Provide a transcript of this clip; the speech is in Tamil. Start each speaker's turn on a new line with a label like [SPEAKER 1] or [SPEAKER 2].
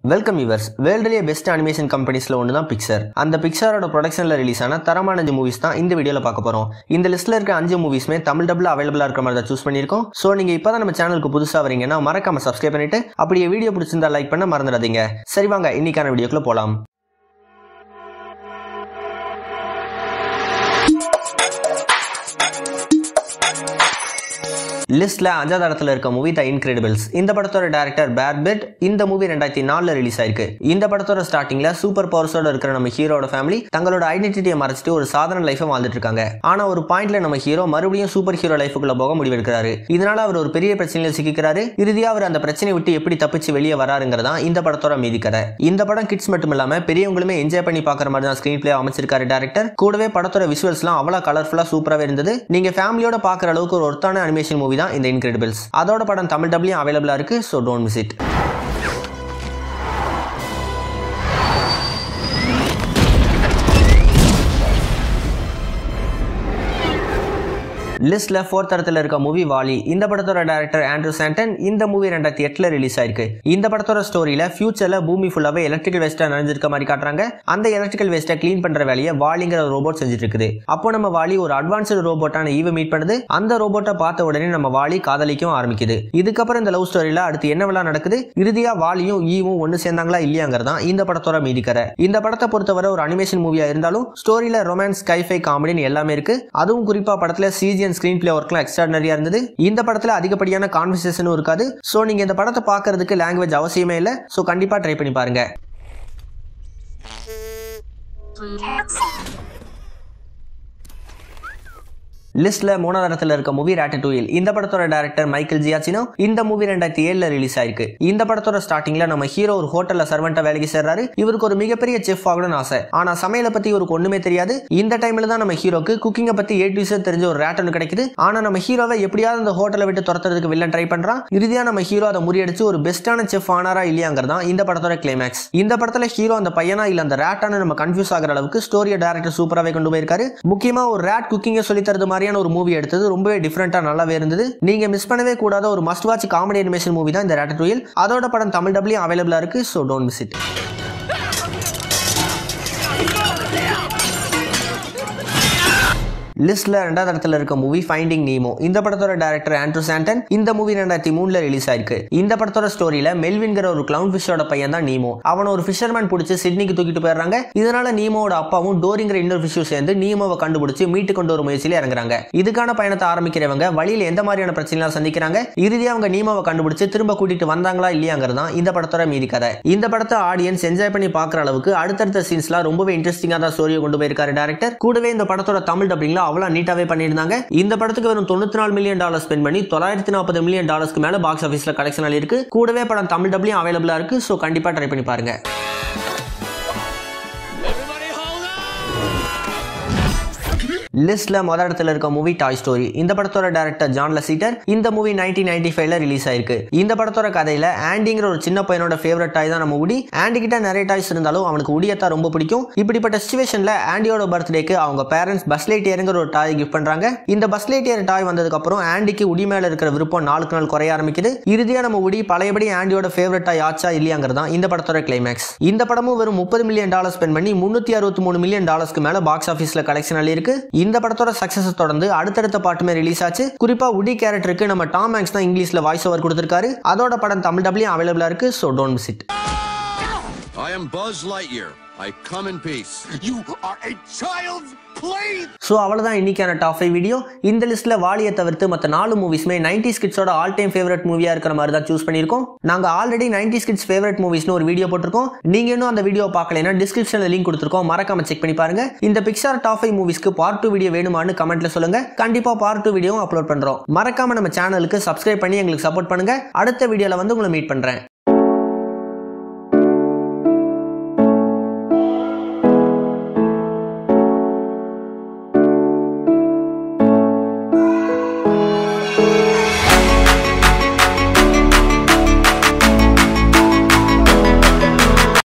[SPEAKER 1] வெல்கம் யூவர்ஸ் வேர்ல்டுலேயே பெஸ்ட் அனிமேஷன் கம்பெனிஸ்ல ஒன்று தான் பிக்சர் அந்த பிக்சரோட ப்ரொடக்ஷனில் ரிலீஸ் ஆன தரமான அஞ்சு மூவிஸ் தான் இந்த வீடியோவில் பார்க்க போகிறோம் இந்த லிஸ்ட்டில் இருக்க அஞ்சு மூவிஸ்மே தமிழ் டபுள் அவைலபிளாக இருக்கிற மாதிரி தான் சூஸ் பண்ணியிருக்கோம் ஸோ நீங்கள் இப்போ தான் நம்ம சேனலுக்கு புதுசாக வரீங்கன்னா மறக்காம சப்ஸ்கிரைப் பண்ணிட்டு அப்படியே வீடியோ பிடிச்சிருந்தா லைக் பண்ண மறந்துடாதீங்க சரி வாங்க இன்னைக்கான வீடியோக்குள்ள போகலாம் லிஸ்ட்ல அஞ்சாவது இடத்துல இருக்க மூவி த இன்கிரெடிபிள்ஸ் இந்த படத்தோட டேரக்டர் பேர்பெட் இந்த மூவி ரெண்டாயிரத்தி நாலுல ரிலீஸ் ஆயிருக்கு இந்த படத்தோட ஸ்டார்டிங்ல சூப்பர் பவர்ஸோட இருக்கிற நம்ம ஹீரோட ஃபேமிலி தங்களோட ஐடென்டிட்டியை மறைச்சிட்டு ஒரு சாதாரண லைஃபை வாழ்ந்துட்டு இருக்காங்க ஆனா ஒரு பாயிண்ட்ல நம்ம ஹீரோ மறுபடியும் சூப்பர் ஹீரோ லைஃபுக்குள்ள போக முடிவெடுக்கிறாரு இதனால அவர் ஒரு பெரிய பிரச்சனையில சிக்கிக்கிறாரு இறுதியா அவர் அந்த பிரச்சனையை விட்டு எப்படி தப்பிச்சு வெளியே வராருங்கிறதா இந்த படத்தோட மீதி கதை இந்த படம் கிட்ஸ் மட்டும் இல்லாம பெரியவங்களுமே என்ஜாய் பண்ணி பாக்குற மாதிரி தான் ஸ்கிரீன் பிளே அமைச்சிருக்காரு டேரக்டர் கூடவே படத்தோட விஷுவல்ஸ்லாம் அவ்வளவு கலர்ஃபுல்லா சூப்பராகவே இருந்தது நீங்க ஃபேமிலியோட பாக்குற அளவுக்கு ஒரு ஒருத்தான அனிமேஷன் மூவி தான் இந்த இன்கிரெடிபிள்ஸ் அதோட படம் தமிழ் டப்லையும் அவைலபிளா இருக்கு ஸோ டோன்ட் மிஸ் இட் லிஸ்ட்ல ஃபோர்த் இடத்துல இருக்க மூவி வாலி இந்த படத்தோட டைரக்டர் ஆண்ட்ரூ சாண்டன் இந்த மூவி ரெண்டாயிரத்தி எட்டுல ரிலீஸ் ஆயிருக்கு இந்த படத்தோட ஸ்டோரியில ஃபியூச்சர்ல பூமி ஃபுல்லாவே எலக்ட்ரிக்கல் வேஸ்டா நிறைஞ்சிருக்க மாதிரி காட்டுறாங்க அந்த எலக்ட்ரிக்கல் வேஸ்ட்டை க்ளீன் பண்ற வேலையை வாலிங்கிற ரோபோட் செஞ்சுட்டு இருக்குது அப்போ நம்ம வாலி ஒரு அட்வான்ஸ்டு ரோபோட்டான ஈவை மீட் பண்ணுது அந்த ரோபோட்டை பார்த்த உடனே நம்ம வாலி காதலிக்கும் ஆரம்பிக்குது இதுக்கப்புறம் இந்த லவ் ஸ்டோரியில அடுத்து என்னவெல்லாம் நடக்குது இறுதியா வாலியும் ஈவும் ஒன்னு சேர்ந்தாங்களா இல்லையாங்கிறதான் இந்த படத்தோட மீதிக்கரை இந்த படத்தை பொறுத்தவரை ஒரு அனிமேஷன் மூவியா இருந்தாலும் ஸ்டோரியில ரொமான்ஸ் ஸ்கைஃபை காமெடின்னு எல்லாமே இருக்கு அதுவும் குறிப்பா படத்துல சிஜி அண்ட் ஸ்கிரீன் பிளே ஒர்க்லாம் எக்ஸ்ட்ராடனரியா இருந்தது இந்த படத்துல அதிகப்படியான கான்வர்சேஷனும் இருக்காது சோ நீங்க இந்த படத்தை பார்க்கறதுக்கு லாங்குவேஜ் அவசியமே இல்லை சோ கண்டிப்பா ட்ரை பண்ணி பாருங்க லிஸ்ட்ல மூணாவது இடத்துல இருக்க மூவி ராட்டடூயில் இந்த படத்தோட டேரக்டர் மைக்கேல் ஜியாச்சினோ இந்த மூவி ரெண்டாயிரத்தி ஏழுல ரிலீஸ் ஆயிருக்கு இந்த படத்தோட ஸ்டார்டிங்ல நம்ம ஹீரோ ஒரு ஹோட்டல்ல சர்வெண்டா வேலைக்கு சேர்றாரு இவருக்கு ஒரு மிகப்பெரிய செஃப் ஆகணும்னு ஆசை ஆனா சமையலை பத்தி இவருக்கு ஒண்ணுமே தெரியாது இந்த டைம்ல தான் நம்ம ஹீரோக்கு குக்கிங்கை பத்தி ஏ டு தெரிஞ்ச ஒரு ரேட் ஒன்று கிடைக்குது ஆனா நம்ம ஹீரோவை எப்படியாவது அந்த ஹோட்டலை விட்டு துரத்துறதுக்கு வில்லன் ட்ரை பண்றான் இறுதியா நம்ம ஹீரோ அதை முறியடிச்சு ஒரு பெஸ்டான செஃப் ஆனாரா இல்லையாங்கிறதான் இந்த படத்தோட கிளைமேக்ஸ் இந்த படத்துல ஹீரோ அந்த பையனா இல்ல அந்த ரேட்டான நம்ம கன்ஃபியூஸ் ஆகிற அளவுக்கு ஸ்டோரியை டேரக்டர் சூப்பராகவே கொண்டு போயிருக்காரு முக்கியமா ஒரு ரேட் குக்கிங்கை சொல்லி தரது மாதிரியான ஒரு மூவி எடுத்தது ரொம்பவே டிஃப்ரெண்டா நல்லாவே இருந்தது நீங்க மிஸ் பண்ணவே கூடாத ஒரு must watch comedy animation movie தான் இந்த ரேட்டடூயில் அதோட படம் தமிழ் டப்லையும் அவைலபிளா இருக்கு ஸோ டோன்ட் மிஸ் இட் லிஸ்ட்ல ரெண்டாவது இடத்துல இருக்க மூவி ஃபைண்டிங் நீமோ இந்த படத்தோட டேரக்டர் ஆண்ட்ரூ சாண்டன் இந்த மூவி ரெண்டாயிரத்தி மூணுல ரிலீஸ் ஆயிருக்கு இந்த படத்தோட ஸ்டோரியில மெல்வின்கிற ஒரு கிளவுன் ஃபிஷோட பையன் தான் நீமோ அவன் ஒரு ஃபிஷர்மேன் பிடிச்சி சிட்னிக்கு தூக்கிட்டு போயிடுறாங்க இதனால நீமோட அப்பாவும் டோரிங்கிற இன்னொரு ஃபிஷும் சேர்ந்து நீமோவை கண்டுபிடிச்சு மீட்டு கொண்டு ஒரு முயற்சியில இறங்குறாங்க இதுக்கான பயணத்தை ஆரம்பிக்கிறவங்க வழியில எந்த மாதிரியான பிரச்சனைலாம் சந்திக்கிறாங்க இறுதியா அவங்க நீமோவை கண்டுபிடிச்சு திரும்ப கூட்டிட்டு வந்தாங்களா இல்லையாங்கிறது தான் இந்த படத்தோட மீதி கதை இந்த படத்தை ஆடியன்ஸ் என்ஜாய் பண்ணி பாக்குற அளவுக்கு அடுத்தடுத்த சீன்ஸ்லாம் ரொம்பவே இன்ட்ரெஸ்டிங்கா தான் ஸ்டோரியை கொண்டு போயிருக்காரு டேரக்டர் கூடவே இந்த படத்தோட தமிழ் டப்பிங்ல அவ்வளவு நீட்டாவே பண்ணியிருந்தாங்க இந்த படத்துக்கு வெறும் தொண்ணூத்தி நாலு மில்லியன் டாலர் ஸ்பெண்ட் பண்ணி தொள்ளாயிரத்தி நாற்பது மில்லியன் டாலர்ஸ்க்கு மேல பாக்ஸ் ஆஃபீஸ்ல கலெக்ஷன் இருக்கு கூடவே படம் தமிழ் டப்லையும் அவைலபிளா இருக்கு ஸோ கண்டிப்பா ட்ரை பண்ணி பாருங்க லிஸ்ட்ல மொதல் இடத்துல இருக்க மூவி டாய் ஸ்டோரி இந்த படத்தோட டேரக்டர் ஜான் லசீட்டர் இந்த மூவி நைன்டீன் நைன்டி ஃபைவ்ல ரிலீஸ் ஆயிருக்கு இந்த படத்தோட கதையில ஆண்டிங்கிற ஒரு சின்ன பையனோட ஃபேவரட் டாய் தான் நம்ம உடி ஆண்டி கிட்ட நிறைய டாய்ஸ் இருந்தாலும் அவனுக்கு உடியத்தான் ரொம்ப பிடிக்கும் இப்படிப்பட்ட சுச்சுவேஷன்ல ஆண்டியோட பர்த்டேக்கு அவங்க பேரண்ட்ஸ் பஸ் லைட்டியருங்கிற ஒரு டாய் கிஃப்ட் பண்றாங்க இந்த பஸ் லைட்டியர் டாய் வந்ததுக்கு அப்புறம் ஆண்டிக்கு உடி மேல இருக்கிற விருப்பம் நாளுக்கு நாள் குறைய ஆரம்பிக்குது இறுதியா நம்ம உடி பழையபடி ஆண்டியோட ஃபேவரட் டாய் ஆச்சா இல்லையாங்கிறது தான் இந்த படத்தோட கிளைமேக்ஸ் இந்த படமும் வெறும் முப்பது மில்லியன் டாலர் ஸ்பெண்ட் பண்ணி முன்னூத்தி அறுபத்தி மூணு மில்லியன் டாலர்ஸ்க்கு மேல பாக்ஸ் ஆஃபீஸ்ல கலெக்ஷன் இருக்கு இந்த படத்தோட சக்சஸ் தொடர்ந்து அடுத்தடுத்த பாட்டுமே ரிலீஸ் ஆச்சு குறிப்பா உடி கேரக்டருக்கு நம்ம டாம் ஹேங்க்ஸ் தான் இங்கிலீஷ்ல வாய்ஸ் ஓவர் கொடுத்திருக்காரு அதோட படம் தமிழ் டப்லையும் அவைலபிளா இருக்கு so don't miss it
[SPEAKER 2] I am Buzz Lightyear. I come in peace.
[SPEAKER 3] You are a child's play!
[SPEAKER 1] So அவ்வளோதான் இன்னைக்கான டாப் ஃபைவ் வீடியோ இந்த லிஸ்ட்ல வாலியை தவிர்த்து மற்ற நாலு மூவிஸ்மே நைன்டி ஸ்கிட்ஸோட ஆல் டைம் ஃபேவரட் மூவியா இருக்கிற மாதிரி தான் சூஸ் பண்ணியிருக்கோம் நாங்கள் ஆல்ரெடி நைன்டி ஸ்கிட்ஸ் ஃபேவரட் மூவிஸ்னு ஒரு வீடியோ போட்டிருக்கோம் நீங்க இன்னும் அந்த வீடியோ பார்க்கலைன்னா டிஸ்கிரிப்ஷனில் லிங்க் கொடுத்துருக்கோம் மறக்காம செக் பண்ணி பாருங்க இந்த பிக்சார் டாப் ஃபைவ் மூவிஸ்க்கு பார்ட் டூ வீடியோ வேணுமான்னு கமெண்ட்ல சொல்லுங்க கண்டிப்பா பார்ட் டூ வீடியோவும் அப்லோட் பண்றோம் மறக்காம நம்ம சேனலுக்கு சப்ஸ்கிரைப் பண்ணி எங்களுக்கு சப்போர்ட் பண்ணுங்க அடுத்த வீடியோல வந்து உங்களை மீட் பண்றேன்